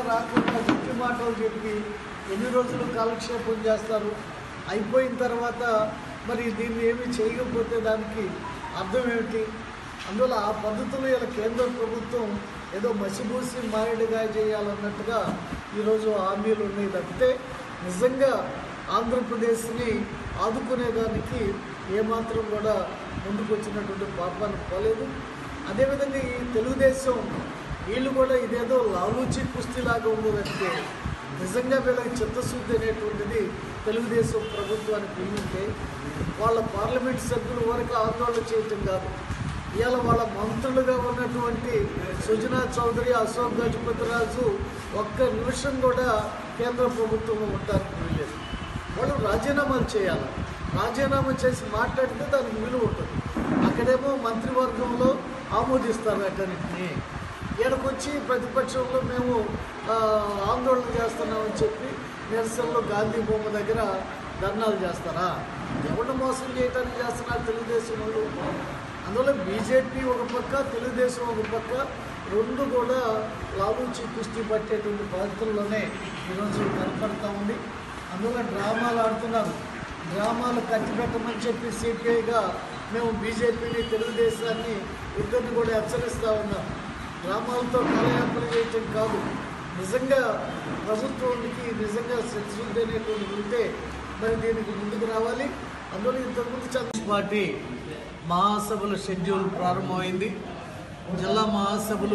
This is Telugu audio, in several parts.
రాకుండా గుట్టి మాటలు చెప్పి ఎన్ని రోజులు కాలక్షేపం చేస్తారు అయిపోయిన తర్వాత మరి దీన్ని ఏమి చేయకపోతే దానికి అర్థం ఏమిటి అందువల్ల ఆ పద్ధతులు ఇలా కేంద్ర ప్రభుత్వం ఏదో మసిబూసి మారేడుగా చేయాలన్నట్టుగా ఈరోజు హామీలు ఉన్నాయి తప్పితే నిజంగా ఆంధ్రప్రదేశ్ని ఆదుకునేదానికి ఏమాత్రం కూడా ముందుకు వచ్చినటువంటి పాపాన్ని పోలేదు అదేవిధంగా ఈ తెలుగుదేశం వీళ్ళు కూడా ఇదేదో లాలూచి కుస్తీలాగా ఉంది తప్పితే నిజంగా వీళ్ళకి చిత్తశుద్ధి అనేటువంటిది తెలుగుదేశం ప్రభుత్వానికి ఉంటే వాళ్ళ పార్లమెంట్ సభ్యుల వరకు ఆందోళన చేయటం కాదు ఇవాళ వాళ్ళ మంత్రులుగా ఉన్నటువంటి సుజనా చౌదరి అశోక్ గజపతిరాజు ఒక్క నిమిషం కూడా కేంద్ర ప్రభుత్వంలో ఉండడానికి వీలేదు వాళ్ళు రాజీనామాలు చేయాలి రాజీనామా చేసి మాట్లాడితే దానికి విలువ ఉంటుంది అక్కడేమో మంత్రివర్గంలో ఆమోదిస్తారు అటన్నిటిని ఈడకొచ్చి ప్రతిపక్షంలో మేము ఆ, ఆందోళన చేస్తున్నామని చెప్పి నిరసనలో గాంధీ బొమ్మ దగ్గర ధర్నాలు చేస్తారా ఎవరిని మోసం చేయడానికి చేస్తున్నారు తెలుగుదేశం వాళ్ళు అందువల్ల బీజేపీ ఒక పక్క తెలుగుదేశం ఒక పక్క రెండు కూడా లాలూచి కుస్తీ పట్టేటువంటి పద్ధతుల్లోనే ఈరోజు కనపడతా ఉంది అందువల్ల డ్రామాలు ఆడుతున్నారు డ్రామాలు కట్టిపెట్టమని చెప్పి సిపిఐగా మేము బీజేపీని తెలుగుదేశాన్ని ఇద్దరిని కూడా హెచ్చరిస్తూ ఉన్నాం డ్రామాలతో కలయాపన చేయటం కాదు నిజంగా ప్రభుత్వానికి నిజంగా శత్రువులు అనేటువంటి ఉంటే మరి దీనికి ముందుకు రావాలి అందులో ఇంతకుముందు చంద్ర పార్టీ మహాసభల షెడ్యూల్ ప్రారంభమైంది జిల్లా మహాసభలు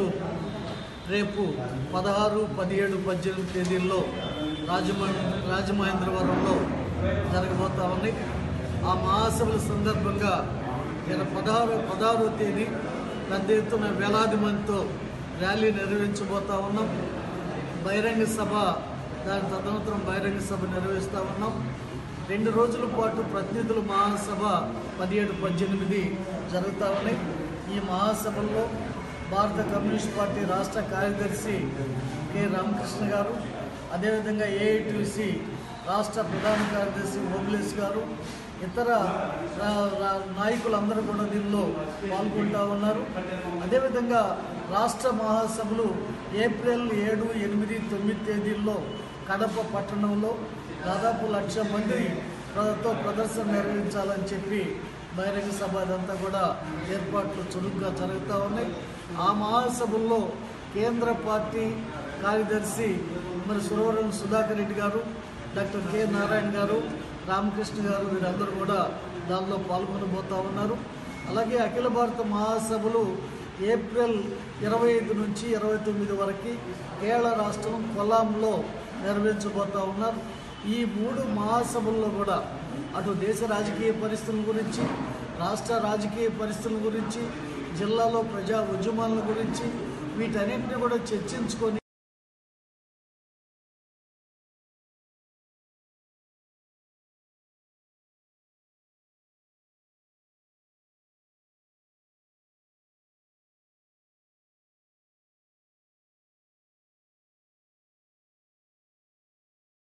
రేపు పదహారు పదిహేడు పద్దెనిమిది తేదీల్లో రాజమండ్రి రాజమహేంద్రవరంలో జరగబోతా ఉన్నాయి ఆ మహాసభల సందర్భంగా నేను పదహారు పదహారో తేదీ పెద్ద ఎత్తున వేలాది మందితో ర్యాలీ నిర్వహించబోతా ఉన్నాం బహిరంగ సభ దాని తదనంతరం బహిరంగ సభ నిర్వహిస్తూ ఉన్నాం రెండు రోజుల పాటు ప్రతినిధుల మహాసభ పదిహేడు పద్దెనిమిది జరుగుతూ ఉన్నాయి ఈ మహాసభల్లో భారత కమ్యూనిస్ట్ పార్టీ రాష్ట్ర కార్యదర్శి కె రామకృష్ణ గారు అదేవిధంగా ఏఐటీసీ రాష్ట్ర ప్రధాన కార్యదర్శి ఓబులేస్ గారు ఇతర రా- రా- నాయకులందరూ కూడా దీనిలో పాల్గొంటా ఉన్నారు అదేవిధంగా రాష్ట్ర మహాసభలు ఏప్రిల్ ఏడు ఎనిమిది తొమ్మిది తేదీల్లో కడప పట్టణంలో దాదాపు లక్ష మంది తో ప్రదర్శన నిర్వహించాలని చెప్పి బహిరంగ సభ అదంతా కూడా ఏర్పాట్లు చురుగ్గా జరుగుతూ ఉన్నాయి ఆ మహాసభల్లో కేంద్ర పార్టీ కార్యదర్శి మరి సురవరం సుధాకర్ రెడ్డి గారు డాక్టర్ కె నారాయణ గారు రామకృష్ణ గారు వీరందరూ కూడా దానిలో పాల్గొనబోతా ఉన్నారు అలాగే అఖిల భారత మహాసభలు ఏప్రిల్ ఇరవై ఐదు నుంచి ఇరవై తొమ్మిది వరకు కేరళ రాష్ట్రం కొల్లాంలో నిర్వహించబోతా ఉన్నారు ఈ మూడు మహాసభల్లో కూడా అటు దేశ రాజకీయ పరిస్థితుల గురించి రాష్ట్ర రాజకీయ పరిస్థితుల గురించి జిల్లాలో ప్రజా ఉద్యమాల గురించి వీటన్నింటినీ కూడా చర్చించుకొని